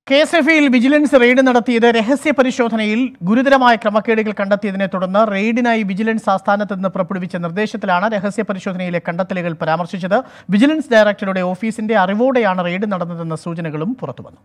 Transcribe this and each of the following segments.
K S F ഇയിൽ vigilance raid നടത്തിയത് രഹസ്യ പരിശോധനയിൽ ഗുരുതരമായ ക്രമക്കേടുകൾ കണ്ടെത്തിയതിനെ തുടർന്ന് റെയ്ഡിനായി വിജിലൻസ് ആസ്ഥാനത്ത് നിന്ന് പുറപ്പെടുവിച്ച നിർദ്ദേശത്തിലാണ് രഹസ്യ പരിശോധനയിലെ കണ്ടെത്തലുകൾ പരാമർശിച്ചത് വിജിലൻസ് ഡയറക്ടറുടെ ഓഫീസിന്റെ അറിവോടെയാണ് റെയ്ഡ് നടന്നതെന്ന സൂചനകളും പുറത്തുവന്നു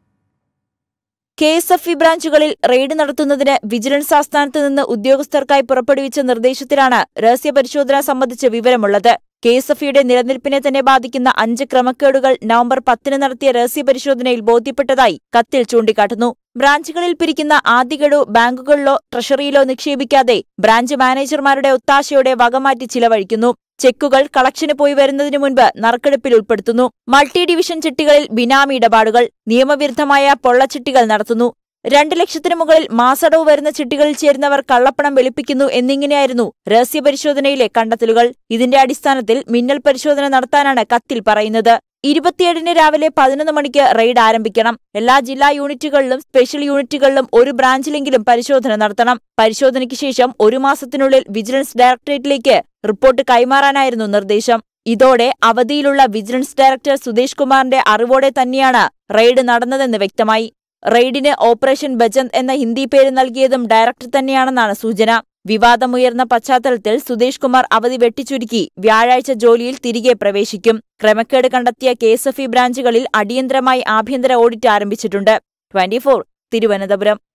കെ എസ് എഫ് ഇ ബ്രാഞ്ചുകളിൽ റെയ്ഡ് നടത്തുന്നതിന് വിജിലൻസ് ആസ്ഥാനത്ത് നിന്ന് ഉദ്യോഗസ്ഥർക്കായി പുറപ്പെടുവിച്ച നിർദ്ദേശത്തിലാണ് രഹസ്യ പരിശോധന സംബന്ധിച്ച് വിവരമുള്ളത് കെ എസ് എഫ് ഇയുടെ നിലനിൽപ്പിനെ തന്നെ ബാധിക്കുന്ന അഞ്ച് ക്രമക്കേടുകൾ നവംബർ പത്തിന് നടത്തിയ രഹസ്യ പരിശോധനയിൽ ബോധ്യപ്പെട്ടതായി കത്തിൽ ചൂണ്ടിക്കാട്ടുന്നു ബ്രാഞ്ചുകളിൽ പിരിക്കുന്ന ആദ്യ ഗഡു ബാങ്കുകളിലോ ട്രഷറിയിലോ നിക്ഷേപിക്കാതെ ബ്രാഞ്ച് മാനേജർമാരുടെ ഒത്താശയോടെ വകമാറ്റി ചിലവഴിക്കുന്നു ചെക്കുകൾ കളക്ഷന് പോയി വരുന്നതിനു മുൻപ് നറുക്കെടുപ്പിൽ ഉൾപ്പെടുത്തുന്നു മൾട്ടി ഡിവിഷൻ ചിട്ടികളിൽ ബിനാമി ഇടപാടുകൾ നിയമവിരുദ്ധമായ പൊള്ളച്ചിട്ടികൾ നടത്തുന്നു രണ്ട് ലക്ഷത്തിനു മുകളിൽ മാസടവ് വരുന്ന ചിട്ടികളിൽ ചേരുന്നവർ കള്ളപ്പണം വെളുപ്പിക്കുന്നു എന്നിങ്ങനെയായിരുന്നു രഹസ്യപരിശോധനയിലെ കണ്ടെത്തലുകൾ ഇതിന്റെ അടിസ്ഥാനത്തിൽ മിന്നൽ പരിശോധന നടത്താനാണ് കത്തിൽ പറയുന്നത് ഇരുപത്തിയേഴിന് രാവിലെ പതിനൊന്ന് മണിക്ക് റെയ്ഡ് ആരംഭിക്കണം എല്ലാ ജില്ലാ യൂണിറ്റുകളിലും സ്പെഷ്യൽ യൂണിറ്റുകളിലും ഒരു ബ്രാഞ്ചിലെങ്കിലും പരിശോധന നടത്തണം പരിശോധനയ്ക്ക് ശേഷം ഒരു മാസത്തിനുള്ളിൽ വിജിലൻസ് ഡയറക്ടറേറ്റിലേക്ക് റിപ്പോർട്ട് കൈമാറാനായിരുന്നു നിർദ്ദേശം ഇതോടെ അവധിയിലുള്ള വിജിലൻസ് ഡയറക്ടർ സുദേശ് കുമാറിന്റെ അറിവോടെ തന്നെയാണ് റെയ്ഡ് നടന്നതെന്ന് വ്യക്തമായി റെയ്ഡിന് ഓപ്പറേഷൻ ബജന്ത് എന്ന ഹിന്ദി പേര് നൽകിയതും ഡയറക്ടർ തന്നെയാണെന്നാണ് സൂചന വിവാദമുയർന്ന പശ്ചാത്തലത്തിൽ സുദേശ് കുമാർ അവധി വെട്ടിച്ചുരുക്കി വ്യാഴാഴ്ച ജോലിയിൽ തിരികെ പ്രവേശിക്കും ക്രമക്കേട് കണ്ടെത്തിയ കെ എസ് എഫ് ഇ ബ്രാഞ്ചുകളിൽ അടിയന്തരമായി ആഭ്യന്തര ഓഡിറ്റ് ആരംഭിച്ചിട്ടുണ്ട് ട്വന്റി തിരുവനന്തപുരം